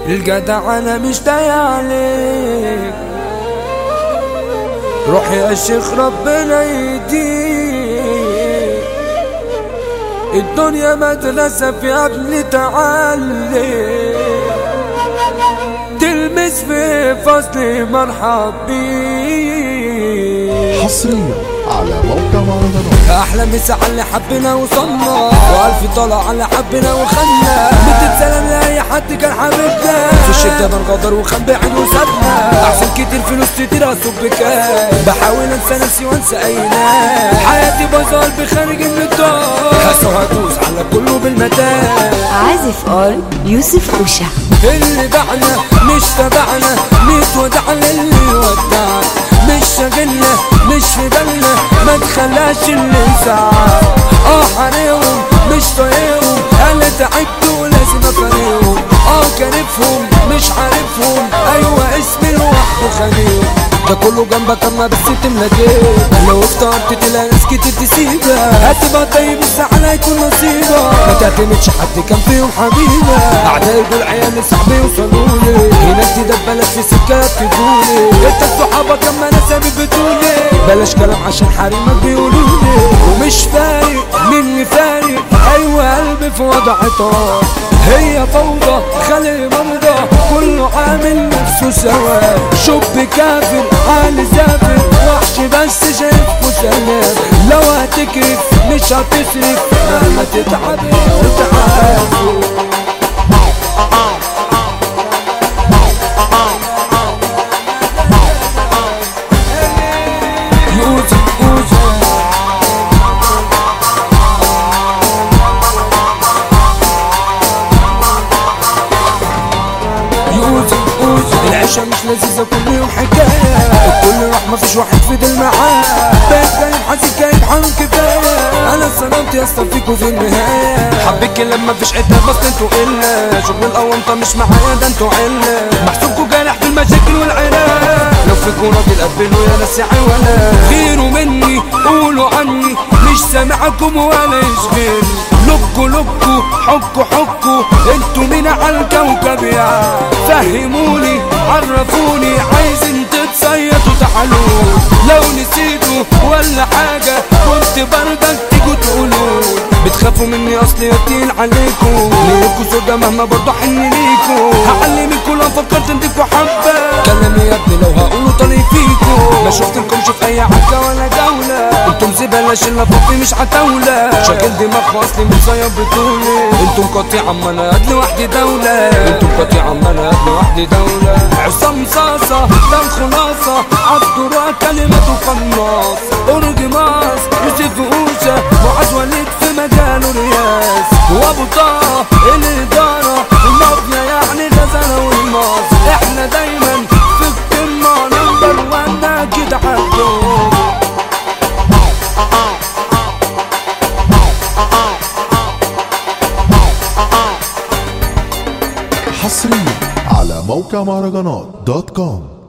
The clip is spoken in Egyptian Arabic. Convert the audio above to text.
الجدع انا مش ضايق عليك روح يا شيخ ربنا يهديك الدنيا مدرسة في ابن تعلم تلمس في فصل مرحب بيك حصريا على موقع مهرجانات احلى مسا على اللي حبنا وصلنا والف طلع على اللي حبنا وخلنا مدة سلام لاي حد كان حبيبنا في الشتا بنغدر وخان بعيد وسابنا احسن كتير فلوس كتير اصب بكام بحاول انسى نفسي وانسى اي ناس حياتي بايظه قلبي خارج من الدار هسه هدوس على كله بالمتان عازف اول يوسف اوشا اللي باعنا مش تبعنا نتودعنا اللي ودعنا مش شاغلنا مش في بالنا ما تخلاش اللي يزعل اه حريهم مش طايقهم انا تعبت ولازم افارقهم اه كارفهم مش عارفهم ايوه اسمي لوحده خليهم ده كله جنبك اما بس تملى جيب لو اخترت تلاقي ناس كتير تسيبك هتبقى طيب الزعل هيكون نصيبك ما تعتمدش حد كان فيهم حبيبك اعدائي دول عيال صاحبي وصلولي هناك تدبلك في سكة تقولي انت صحابك اما انا ثابت بتقولي بلاش كلام عشان حريمك بيقولولي ومش فارق مني فارق ايوه قلبي في وضع طار هي فوضى خلي مرضى كله عامل نفسه سوا شب كافر حال زافر وحش بس شايفه سلام لو هتكرف مش هتصرف مهما تتعب وتعافر يوسف اوزا يوسف اوزا العيشة مش لذيذة كل يوم حكاية الكل راح مفيش واحد فضل معاه بقيت جايب حاسس جايب حنون كفاية انا صدمت يا اسطى فيكوا في النهاية حبيك لما مفيش عتاب بس انتوا قلة شغل الاونطة مش معايا ده انتوا علة محسوبكوا جارح في المشاكل والعناد لو فيكوا راجل قبلوا يا ناس يا ولا غيروا مني قولوا عني مش سامعكم ولا يشغل لبكوا لبكوا حكوا حكوا انتوا مين على الكوكب يا فهموني عرفوني عايزين تتصيطوا تعالوا لو نسيتوا ولا حاجة كنت بردك تيجوا تقولوا بتخافوا مني اصلي يتيل عليكم ليكوا سودا مهما برضه حن ليكوا هعلمكوا لو فكرت اديكوا حبة كلامي يا ابني لو هقوله طريق فيكوا ما شفتلكمش في اي عكا ولا جولة انتم زبالة شلة فوقي مش عتاولة شاغل دماغ اصلي متصيب بطولي انتم قطيع اما انا قد لوحدي دولة انتم قطيع اما انا قد لوحدي دولة عصام صاصة ده الخلاصة عالدروع كلمته قناص برج ماس يوسف اوشا معاذ وليد في مجاله رياس وابو طه الادارة المافيا يعني غزالة والماس احنا دايما في القمة نمبر وان كده عالدور حصريا على موقع مهرجانات دوت كوم